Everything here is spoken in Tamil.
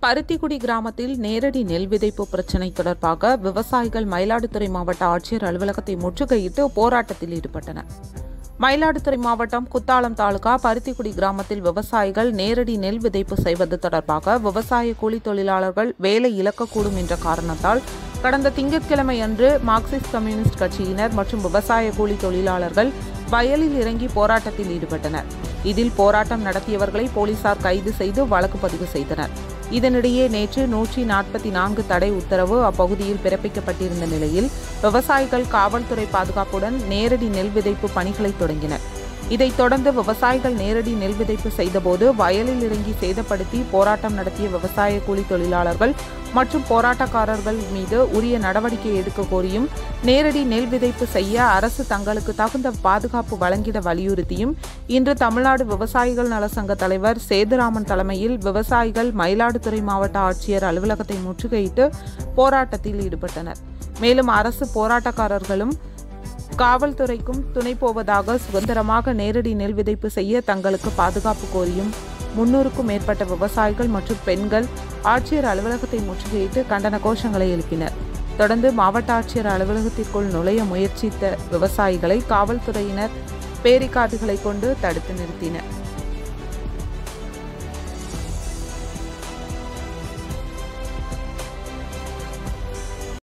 பருத்திக்குடி கிராமத்தில் நேரடி நெல் விதைப்பு பிரச்சினை தொடர்பாக விவசாயிகள் மயிலாடுதுறை மாவட்ட ஆட்சியர் அலுவலகத்தை முற்றுகையிட்டு போராட்டத்தில் ஈடுபட்டனர் மயிலாடுதுறை மாவட்டம் குத்தாலம் தாலுகா பருத்திக்குடி கிராமத்தில் விவசாயிகள் நேரடி நெல் விதைப்பு செய்வது தொடர்பாக விவசாய கூலி தொழிலாளர்கள் வேலை இழக்கக்கூடும் என்ற காரணத்தால் கடந்த திங்கட்கிழமை அன்று மார்க்சிஸ்ட் கம்யூனிஸ்ட் கட்சியினர் மற்றும் விவசாய கூலி தொழிலாளர்கள் வயலில் இறங்கி போராட்டத்தில் ஈடுபட்டனர் இதில் போராட்டம் நடத்தியவர்களை போலீசார் கைது செய்து வழக்கு பதிவு செய்தனர் இதனிடையே நேற்று நூற்றி நாற்பத்தி நான்கு தடை உத்தரவு அப்பகுதியில் பிறப்பிக்கப்பட்டிருந்த நிலையில் விவசாயிகள் காவல்துறை பாதுகாப்புடன் நேரடி நெல் விதைப்பு பணிகளை தொடங்கினர் இதைத் தொடர்ந்து விவசாயிகள் நேரடி நெல் விதைப்பு செய்தபோது வயலில் இறங்கி சேதப்படுத்தி போராட்டம் நடத்திய விவசாய கூலி தொழிலாளர்கள் மற்றும் போராட்டக்காரர்கள் மீது உரிய நடவடிக்கை எடுக்க கோரியும் நேரடி நெல் விதைப்பு செய்ய அரசு தங்களுக்கு தகுந்த பாதுகாப்பு வழங்கிட வலியுறுத்தியும் இன்று தமிழ்நாடு விவசாயிகள் நல சங்க தலைவர் சேதுராமன் தலைமையில் விவசாயிகள் மயிலாடுதுறை மாவட்ட ஆட்சியர் அலுவலகத்தை முற்றுகையிட்டு போராட்டத்தில் ஈடுபட்டனர் மேலும் அரசு போராட்டக்காரர்களும் காவல்துறைக்கும் துணை போவதாக சுதந்திரமாக நேரடி நெல் விதைப்பு செய்ய தங்களுக்கு பாதுகாப்பு கோரியும் முன்னூறுக்கும் மேற்பட்ட விவசாயிகள் மற்றும் பெண்கள் ஆட்சியர் அலுவலகத்தை முற்றுகையிட்டு கண்டன கோஷங்களை எழுப்பினர் தொடர்ந்து மாவட்ட ஆட்சியர் அலுவலகத்திற்குள் நுழைய முயற்சித்த விவசாயிகளை காவல்துறையினர் பேரிகார்டுகளை கொண்டு தடுத்து நிறுத்தினர்